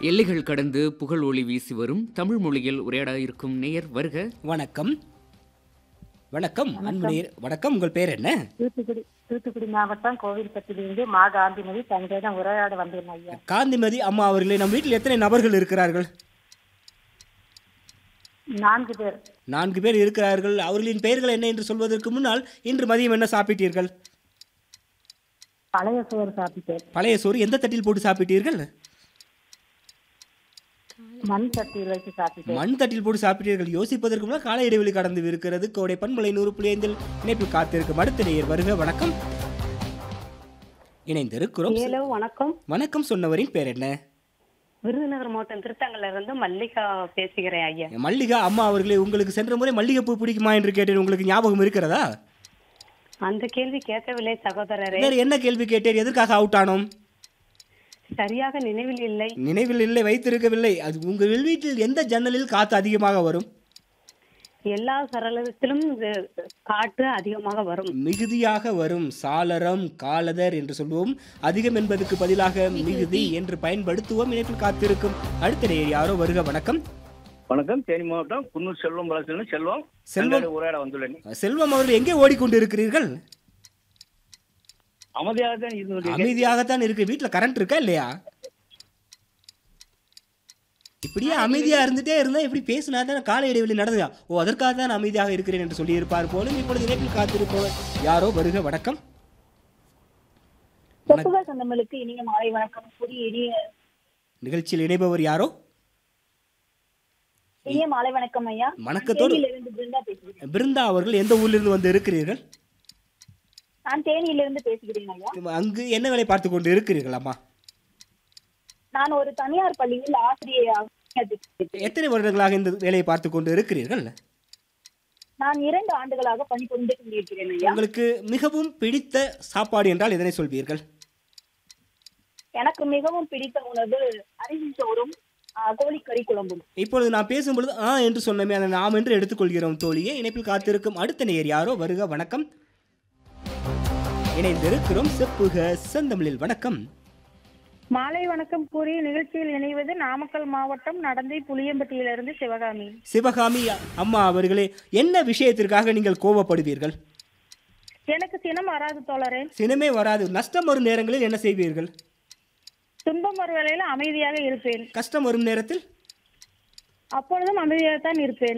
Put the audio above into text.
எல்லைகள் கடந்து புகழ் ஒளி வீசி வரும் தமிழ் மொழியில் உரையாட இருக்கும் நேயர் வருக வணக்கம் வணக்கம் அன்பு நேயர் வணக்கம் உங்கள் பேர் என்ன தூத்துக்குடி தூத்துக்குடி மாவட்டம் கோவில்பட்டியிலிருந்து மா காந்திமதி தங்களுடன் உரையாட வந்தேன் ஐயா காந்திமதி அம்மா அவர்களே நம் வீட்டில் எத்தனை நபர்கள் இருக்கிறார்கள் நான்கு பேர் நான்கு பேர் இருக்கிறார்கள் அவர்களின் பெயர்கள் என்ன என்று சொல்வதற்கு முன்னால் இன்று மதியம் என்ன சாப்பிட்டீர்கள் பழைய சோறு சாப்பிட்டேன் பழைய சோறு எந்த தட்டில் போட்டு சாப்பிட்டீர்கள் மண் சட்டியில் வச்சு சாப்பிட்டேன் மண் தட்டில் போட்டு சாப்பிட்டீர்கள் யோசிப்பதற்கு முன்னால் கால இடைவெளி கடந்து இருக்கிறது கோடை பண்பலை நூறு புள்ளி ஐந்தில் இணைப்பில் காத்திருக்கும் அடுத்த நேயர் வருக வணக்கம் இணைந்திருக்கிறோம் ஹலோ வணக்கம் வணக்கம் சொன்னவரின் பேர் என்ன விருதுநகர் மாவட்டம் திருத்தங்கல்ல இருந்து மல்லிகா பேசுகிறேன் ஐயா மல்லிகா அம்மா அவர்களே உங்களுக்கு சென்ற முறை மல்லிகைப்பூ பிடிக்குமா என்று கேட்டேன் உங்களுக்கு ஞாபகம் இருக்கிறதா அந்த கேள்வி கேட்கவில்லை சகோதரரே வேறு என்ன கேள்வி கேட்டேன் எதற்காக அவுட் ஆனோம் சரியாக நினைவில் இல்லை நினைவில் இல்லை வைத்திருக்கவில்லை அது உங்கள் வீட்டில் எந்த ஜன்னலில் காற்று அதிகமாக வரும் எல்லா சரளத்திலும் இது காற்று அதிகமாக வரும் மிகுதியாக வரும் சாளரம் காலதர் என்று சொல்வோம் அதிகம் என்பதற்கு பதிலாக மிகுதி என்று பயன்படுத்துவோம் இணைப்பில் காத்திருக்கும் அடுத்த நேயர் யாரோ வருக வணக்கம் வணக்கம் தேனி மாவட்டம் குன்னூர் செல்வம் பலசன் செல்வம் செல்வம். செல்வம் உரையாட வந்துள்ளேன் செல்வம் அவர்கள் எங்கே ஓடிக்கொண்டு இருக்கிறீர்கள் அமைதியாக தான் இருந்து கொண்டிருக்கேன். அமைதியாகத்தான் இருக்கு வீட்டுல கரண்ட் இருக்கா இல்லையா இப்படியே அமைதியா இருந்துட்டே இருந்தா எப்படி பேசினா தான் கால இடைவெளி நடந்ததா ஓ அதற்காக தான் அமைதியாக இருக்கிறேன் என்று சொல்லியிருப்பார் போலும் இப்பொழுது இணைப்பில் காத்திருப்பவர் யாரோ வருக வணக்கம் சொப்புக சொந்தங்களுக்கு இனிய மாலை வணக்கம் கூறி இனிய நிகழ்ச்சியில் இணைபவர் யாரோ இனிய மாலை வணக்கம் ஐயா வணக்கத்தோடு தேனியிலிருந்து பிருந்தா பேசுகிறேன் பிருந்தா அவர்கள் எந்த ஊரிலிருந்து வந்து இருக்கிறீர்கள் நான் தேனியிலிருந்து பேசுகிறேன் ஐயா அங்கு என்ன வேலை பார்த்து கொண்டு இருக்கிறீர்கள் அம்மா நான் ஒரு தனியார் பள்ளியில் ஆசிரியராக பணியாற்றுகிறேன். எத்தனை வருடங்களாக இந்த வேலையை பார்த்து கொண்டு இருக்கிறீர்கள் நான் இரண்டு ஆண்டுகளாக பணிபுரிந்து கொண்டிருக்கிறேன் ஐயா உங்களுக்கு மிகவும் பிடித்த சாப்பாடு என்றால் எதனை சொல்வீர்கள் எனக்கு மிகவும் பிடித்த உணவு அரிசி சோறும் ஆ, கோழிக்கறி குழம்பும் இப்பொழுது நான் பேசும்பொழுது ஆ என்று சொன்னமே அதை நாம் என்று எடுத்துக்கொள்கிறோம் தோழியே இணைப்பில் காத்திருக்கும் அடுத்த நேயர் யாரோ வருக வணக்கம் இணைந்திருக்கிறோம் செப்புக செந்தமிழில் வணக்கம் மாலை வணக்கம் கூறி நிகழ்ச்சியில் இணைவது நாமக்கல் மாவட்டம் நடந்தை புளியம்பட்டியிலிருந்து சிவகாமி சிவகாமி அம்மா அவர்களே என்ன விஷயத்திற்காக நீங்கள் கோபப்படுவீர்கள் எனக்கு சினம் வராது தோழரே சினமே வராது நஷ்டம் வரும் நேரங்களில் என்ன செய்வீர்கள் துன்பம் ஒரு வேளையில அமைதியாக இருப்பேன் கஷ்டம் வரும் நேரத்தில் அப்பொழுதும் அமைதியாகத்தான் இருப்பேன்